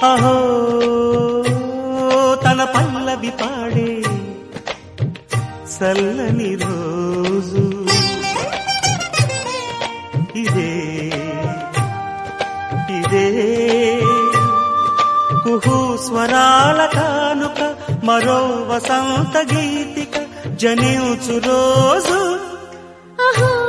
అహో తన పల్లవి పాడే చల్లని రోజు ఇదే ఇదే కుహు స్వరాల కానుక మరో వసంత గీతిక జనించు రోజు అహో